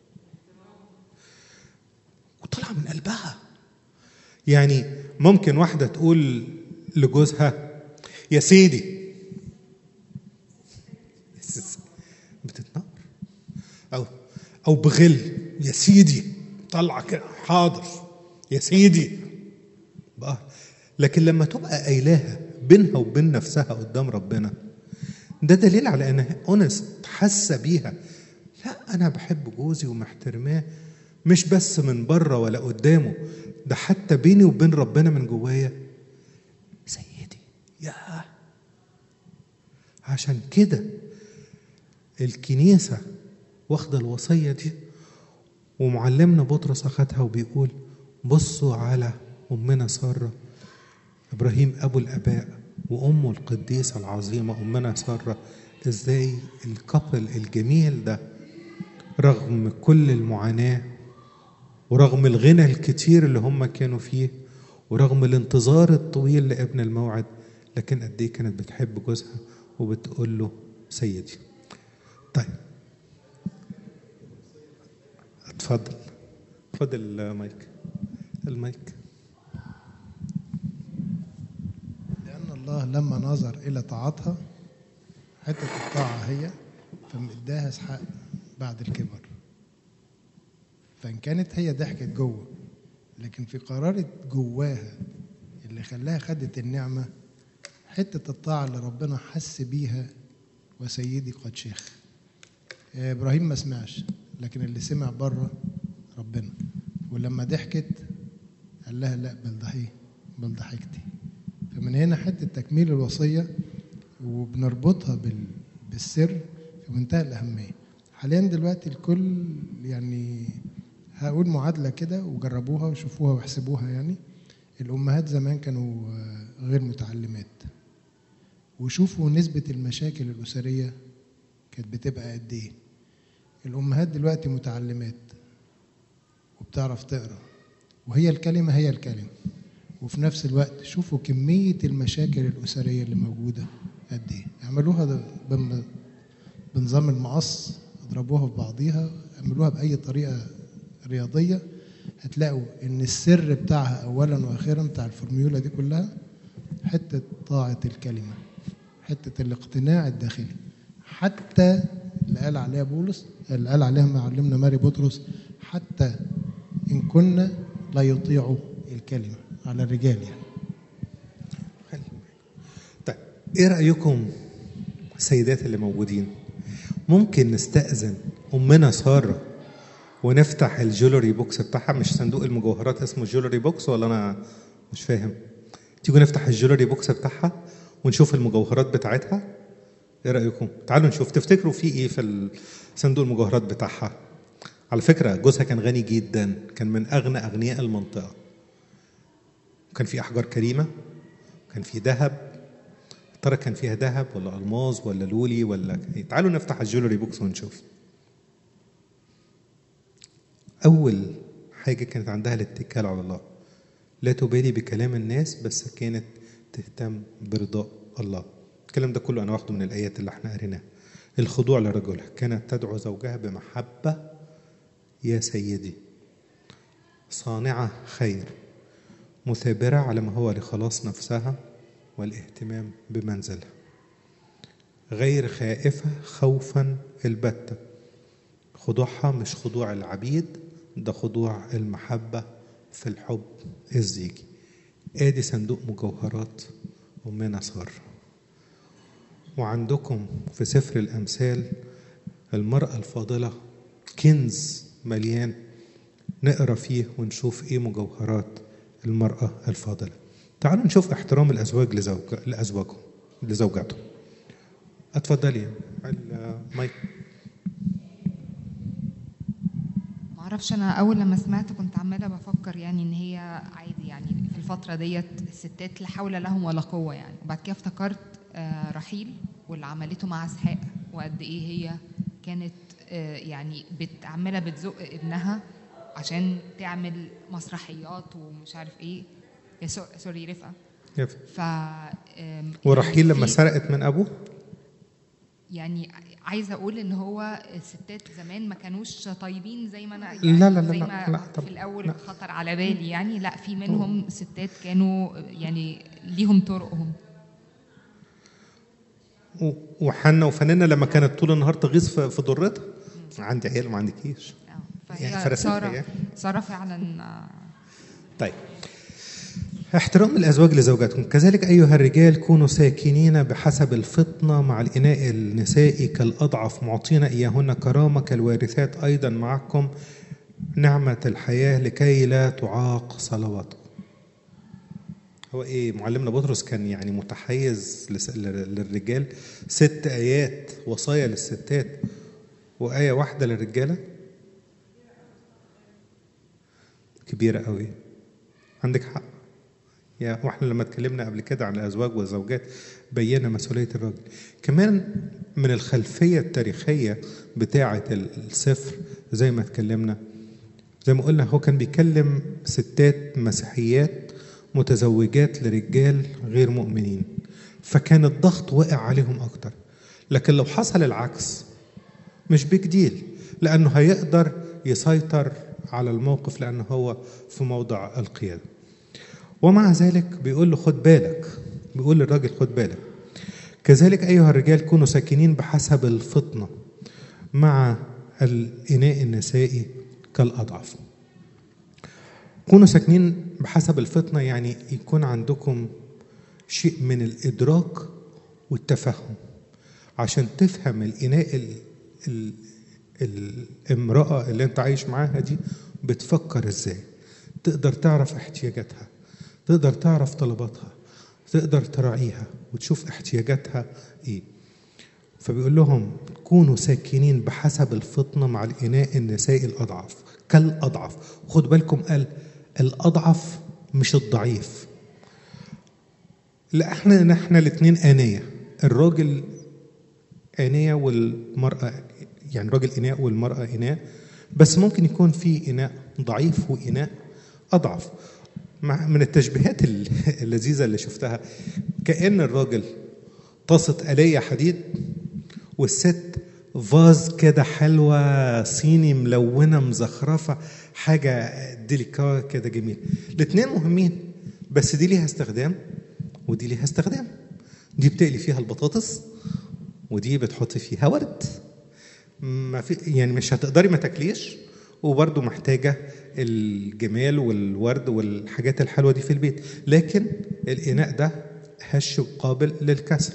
وطلع من قلبها يعني ممكن واحدة تقول لجوزها يا سيدي بتتنمر أو أو بغل يا سيدي طلع كده حاضر يا سيدي بقى لكن لما تبقى قايلاها بينها وبين نفسها قدام ربنا ده دليل على انها اونست حاسه بيها لا انا بحب جوزي ومحترماه مش بس من بره ولا قدامه ده حتى بيني وبين ربنا من جوايا سيدي يا عشان كده الكنيسة واخدة الوصية دي ومعلمنا بطرس أخدها وبيقول بصوا على أمنا سارة إبراهيم أبو الآباء وأمه القديسة العظيمة أمنا سارة إزاي الكابل الجميل ده رغم كل المعاناة ورغم الغنى الكتير اللي هم كانوا فيه ورغم الانتظار الطويل لابن الموعد لكن قد ايه كانت بتحب جوزها وبتقول له سيدي طيب اتفضل اتفضل المايك المايك لأن الله لما نظر إلى طاعتها حتة الطاعة هي فمداها اسحاق بعد الكبر فان كانت هي ضحكت جوه لكن في قرارة جواها اللي خلاها خدت النعمة حتة الطاعة اللي ربنا حس بيها وسيدي قد شيخ إبراهيم ما سمعش لكن اللي سمع بره ربنا ولما ضحكت قال لها لا بل ده ايه بل ضحكتي فمن هنا حتة تكميل الوصية وبنربطها بال... بالسر في منتهى الأهمية حاليا دلوقتي الكل يعني هقول معادلة كده وجربوها وشوفوها واحسبوها يعني الأمهات زمان كانوا غير متعلمات وشوفوا نسبة المشاكل الأسرية كانت بتبقى قد إيه الأمهات دلوقتي متعلمات وبتعرف تقرأ وهي الكلمة هي الكلمة وفي نفس الوقت شوفوا كمية المشاكل الأسرية اللي موجودة قد إيه اعملوها بم- بنظام المقص اضربوها في بعضيها اعملوها بأي طريقة رياضية هتلاقوا إن السر بتاعها أولا وأخيرا بتاع الفورميولا دي كلها حتة طاعة الكلمة حتة الاقتناع الداخلي حتى اللي قال عليها بولس اللي قال عليها معلمنا ماري بطرس حتى إن كنا لا يطيعوا الكلمة على الرجال يعني خلي بالك. طيب ايه رايكم السيدات اللي موجودين ممكن نستاذن امنا ساره ونفتح الجولري بوكس بتاعها مش صندوق المجوهرات اسمه جولري بوكس ولا انا مش فاهم تيجوا نفتح الجولري بوكس بتاعها ونشوف المجوهرات بتاعتها ايه رايكم تعالوا نشوف تفتكروا في ايه في صندوق المجوهرات بتاعها على فكره جوزها كان غني جدا كان من اغنى اغنياء المنطقه وكان في احجار كريمه كان في ذهب ترى كان فيها ذهب ولا الماظ ولا لولي ولا إيه؟ تعالوا نفتح الجولري بوكس ونشوف اول حاجه كانت عندها الاتكال على الله لا تبالي بكلام الناس بس كانت تهتم برضاء الله الكلام ده كله انا واخده من الايات اللي احنا قريناها الخضوع لرجلها كانت تدعو زوجها بمحبه يا سيدي صانعه خير مثابرة على ما هو لخلاص نفسها والاهتمام بمنزلها غير خائفة خوفا البتة خضوعها مش خضوع العبيد ده خضوع المحبة في الحب الزيجي ادي صندوق مجوهرات أمنا سارة وعندكم في سفر الأمثال المرأة الفاضلة كنز مليان نقرا فيه ونشوف ايه مجوهرات المرأة الفاضلة تعالوا نشوف احترام الأزواج لزوج لأزواجهم لزوجاتهم اتفضلي المايك معرفش انا اول لما سمعت كنت عماله بفكر يعني ان هي عادي يعني في الفتره ديت الستات لا حول لهم ولا قوه يعني وبعد كده افتكرت آه، رحيل واللي عملته مع اسحاق وقد ايه هي كانت آه، يعني بت- عماله بتزق ابنها عشان تعمل مسرحيات ومش عارف ايه يا سو- سوري رفقه يف. ف آم، ورحيل لما في- سرقت من أبوه يعني عايزه اقول ان هو الستات زمان ما كانوش طيبين زي ما انا لا، لا، لا، زي لا، ما لا، في طب- الاول لا. خطر على بالي يعني لا في منهم ستات كانوا يعني ليهم طرقهم و- وحنا وفنانة لما كانت طول النهار تغيظ في في ضرتها عندي عيال وما عندكيش آه، يعني فهي فرستها ساره يعني. ساره فعلا آه، طيب احترام الأزواج لزوجاتهم كذلك أيها الرجال كونوا ساكنين بحسب الفطنة مع الإناء النسائي كالأضعف معطين إياهن كرامة كالوارثات أيضا معكم نعمة الحياة لكي لا تعاق صلواتكم هو ايه معلمنا بطرس كان يعني متحيز لس- ل- للرجال ست ايات وصايا للستات وايه واحده للرجاله كبيره قوي عندك حق يا واحنا لما اتكلمنا قبل كده عن الازواج والزوجات بينا مسؤوليه الراجل كمان من الخلفيه التاريخيه بتاعه السفر زي ما اتكلمنا زي ما قلنا هو كان بيكلم ستات مسيحيات متزوجات لرجال غير مؤمنين فكان الضغط واقع عليهم اكتر لكن لو حصل العكس مش بيج ديل لانه هيقدر يسيطر على الموقف لانه هو في موضع القياده ومع ذلك بيقول له خد بالك بيقول للراجل خد بالك كذلك ايها الرجال كونوا ساكنين بحسب الفطنه مع الإناء النسائي كالأضعف كونوا ساكنين بحسب الفطنة يعني يكون عندكم شيء من الإدراك والتفهم عشان تفهم الإناء ال ال الامرأة اللي أنت عايش معاها دي بتفكر إزاي تقدر تعرف احتياجاتها تقدر تعرف طلباتها تقدر تراعيها وتشوف احتياجاتها إيه فبيقول لهم كونوا ساكنين بحسب الفطنة مع الإناء النسائي الأضعف كالأضعف خد بالكم قال الأضعف مش الضعيف لا احنا نحن الاثنين آنية الراجل آنية والمرأة يعني راجل إناء والمرأة إناء بس ممكن يكون في إناء ضعيف وإناء أضعف مع من التشبيهات ال- اللذيذة اللي شفتها كأن الراجل طاسة آلية حديد والست فاز كده حلوة صيني ملونة مزخرفة حاجة ديليكا كده جميل الاتنين مهمين بس دي ليها استخدام ودي ليها استخدام دي بتقلي فيها البطاطس ودي بتحطي فيها ورد ما في يعني مش هتقدري ما تاكليش وبرضه محتاجة الجمال والورد والحاجات الحلوة دي في البيت لكن الإناء ده هش وقابل للكسر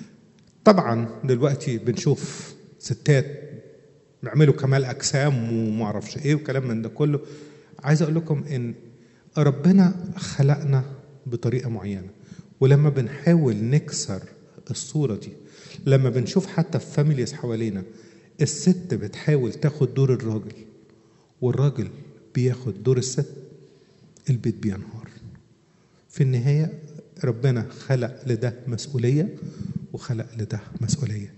طبعا دلوقتي بنشوف ستات بيعملوا كمال اجسام وما اعرفش ايه وكلام من ده كله عايز اقول لكم ان ربنا خلقنا بطريقه معينه ولما بنحاول نكسر الصوره دي لما بنشوف حتى في فاميليز حوالينا الست بتحاول تاخد دور الراجل والراجل بياخد دور الست البيت بينهار في النهايه ربنا خلق لده مسؤوليه وخلق لده مسؤوليه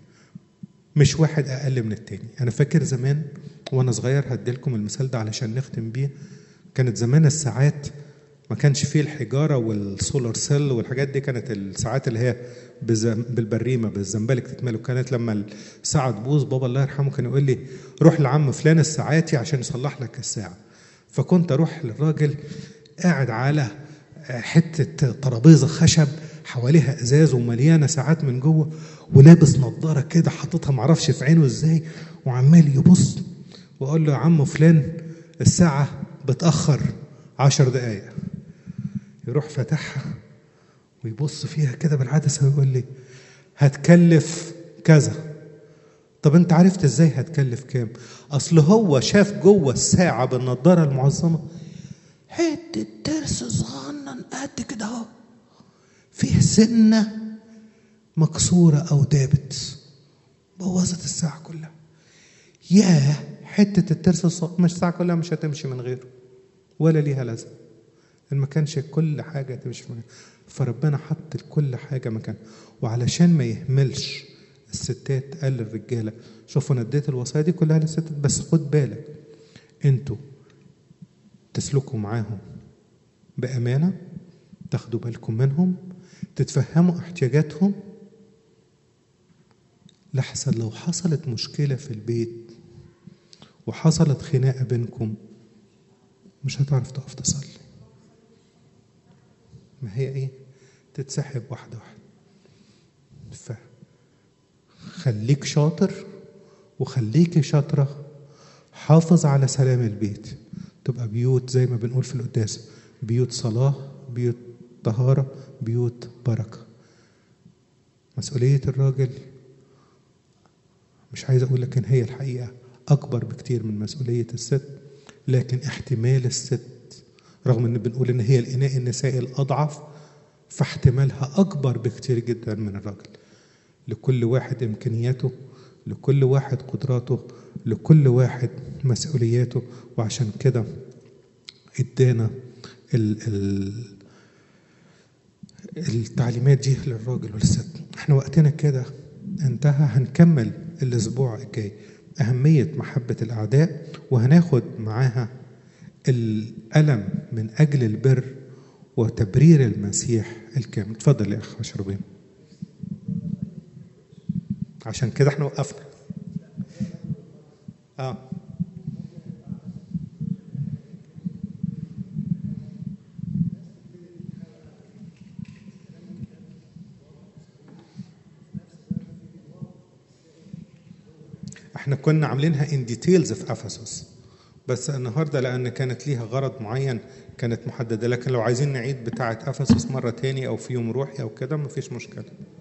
مش واحد اقل من التاني انا فاكر زمان وانا صغير هديلكم المثال ده علشان نختم بيه كانت زمان الساعات ما كانش فيه الحجاره والسولار سيل والحاجات دي كانت الساعات اللي هي بزم- بالبريمه بالزنبلك تتملك كانت لما الساعه تبوظ بابا الله يرحمه كان يقول لي روح لعم فلان الساعاتي عشان يصلح لك الساعه فكنت اروح للراجل قاعد على حته ترابيزه خشب حواليها ازاز ومليانه ساعات من جوه ولابس نظاره كده حاططها معرفش في عينه ازاي وعمال يبص واقول له يا عم فلان الساعه بتاخر عشر دقايق يروح فاتحها ويبص فيها كده بالعدسه ويقول لي هتكلف كذا طب انت عرفت ازاي هتكلف كام اصل هو شاف جوه الساعه بالنضاره المعظمه حته ترس صغنن قد كده اهو فيه سنه مكسوره او دابت بوظت الساعه كلها ياه حته الترس الصغنن مش الساعه كلها مش هتمشي من غيره ولا ليها لازمه إن ما كانش كل حاجه تمشي في مكان فربنا حط كل حاجه مكان وعلشان ما يهملش الستات قال للرجاله شوفوا انا اديت الوصايا دي كلها للستات بس خد بالك انتوا تسلكوا معاهم بامانه تاخدوا بالكم منهم تتفهموا احتياجاتهم لحسن لو حصلت مشكله في البيت وحصلت خناقه بينكم مش هتعرف تقف تصلي ما هي ايه تتسحب واحده واحده فخليك شاطر وخليكي شاطره حافظ على سلام البيت تبقى بيوت زي ما بنقول في القداس بيوت صلاه بيوت طهاره بيوت بركه مسؤوليه الراجل مش عايز اقول لكن هي الحقيقه اكبر بكتير من مسؤوليه الست لكن احتمال الست رغم ان بنقول ان هي الاناء النسائي الاضعف فاحتمالها اكبر بكتير جدا من الراجل لكل واحد امكانياته لكل واحد قدراته لكل واحد مسؤولياته وعشان كده ادانا ال ال التعليمات دي للراجل وللست احنا وقتنا كده انتهى هنكمل الاسبوع الجاي اهميه محبه الاعداء وهناخد معاها الالم من اجل البر وتبرير المسيح الكامل اتفضل يا اخ مشروبين عشان كده احنا وقفنا اه احنا كنا عاملينها ان ديتيلز في افسس بس النهارده لان كانت ليها غرض معين كانت محدده لكن لو عايزين نعيد بتاعه افسس مره تاني او في يوم روحي او كده مفيش مشكله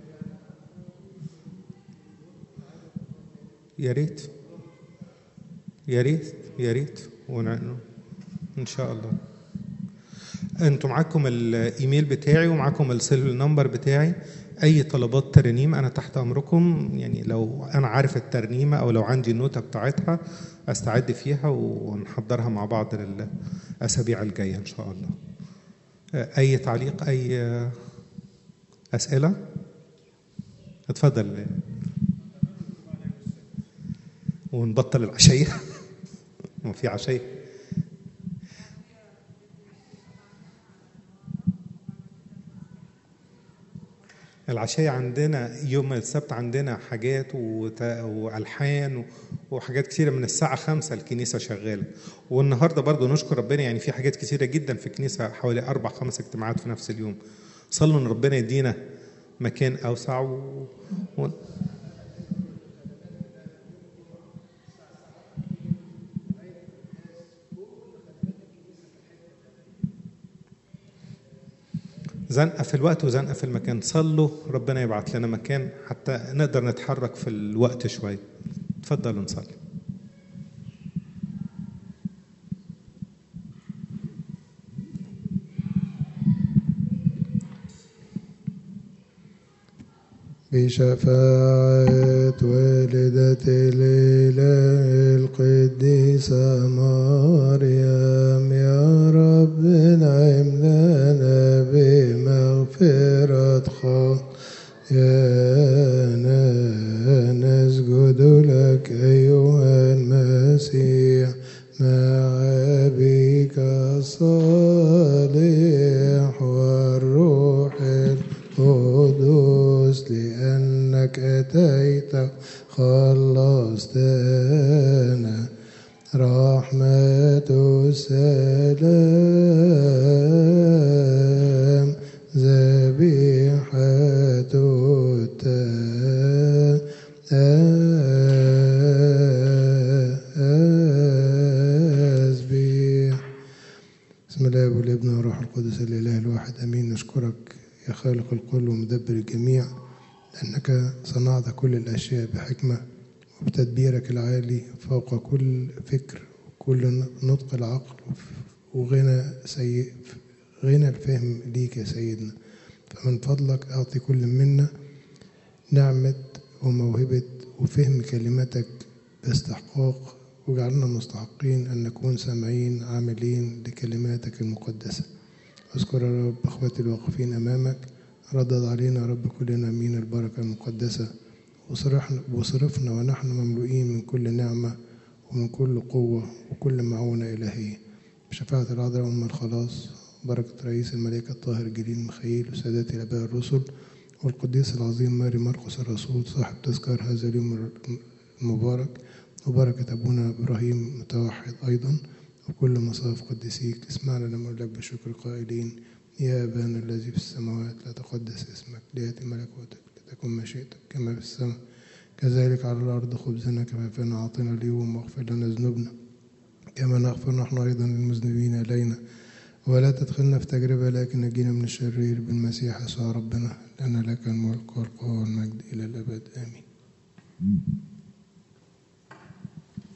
يا ريت يا ريت يا ريت ون- ان شاء الله انتوا معاكم الايميل بتاعي ومعاكم السيل نمبر بتاعي اي طلبات ترنيم انا تحت امركم يعني لو انا عارف الترنيمه او لو عندي النوتة بتاعتها استعد فيها ونحضرها مع بعض للاسابيع الجايه ان شاء الله اي تعليق اي اسئله اتفضل ونبطل العشيه ما في عشيه العشية عندنا يوم السبت عندنا حاجات وت- وألحان و- وحاجات كتيرة من الساعة خمسة الكنيسة شغالة والنهاردة برضو نشكر ربنا يعني في حاجات كتيرة جدا في الكنيسة حوالي أربع خمس اجتماعات في نفس اليوم صلوا إن ربنا يدينا مكان أوسع و... و... زنقة في الوقت وزنقة في المكان صلوا ربنا يبعت لنا مكان حتى نقدر نتحرك في الوقت شوية اتفضلوا نصلي بشفاعة والدة الإله القديسة مريم يا رب انعم لنا بمغفرة خطايانا نسجد لك أيها المسيح مع أبيك الصالح والروح القدس لأنك أتيت خلصتنا رحمة السلام ذبيحة التسبيح بسم الله والابن والروح القدس الاله الواحد امين نشكرك يا خالق الكل ومدبر الجميع لانك صنعت كل الاشياء بحكمه وبتدبيرك العالي فوق كل فكر وكل نطق العقل وغنى سيء غنى الفهم ليك يا سيدنا فمن فضلك اعطي كل منا نعمه وموهبه وفهم كلمتك باستحقاق واجعلنا مستحقين أن نكون سامعين عاملين لكلماتك المقدسة اذكر يا رب أخواتي الواقفين أمامك ردد علينا يا رب كلنا أمين البركة المقدسة وصرفنا, وصرفنا ونحن مملوئين من كل نعمة ومن كل قوة وكل معونة إلهية بشفاعة العذراء أم الخلاص بركة رئيس الملائكة الطاهر جليل ميخائيل وسادات الآباء الرسل والقديس العظيم ماري مرقس الرسول صاحب تذكار هذا اليوم المبارك وبركة أبونا إبراهيم متوحد أيضا وكل مصاف قدسيك اسمعنا لما لك بشكر قائلين يا أبانا الذي في السماوات لا تقدس اسمك ليأتي ملكوتك لتكن مشيئتك كما في السماء كذلك على الأرض خبزنا كما فينا أعطنا اليوم واغفر لنا ذنوبنا كما نغفر نحن أيضا للمذنبين إلينا ولا تدخلنا في تجربة لكن نجينا من الشرير بالمسيح يسوع ربنا لأن لك الملك والقوة والمجد إلى الأبد آمين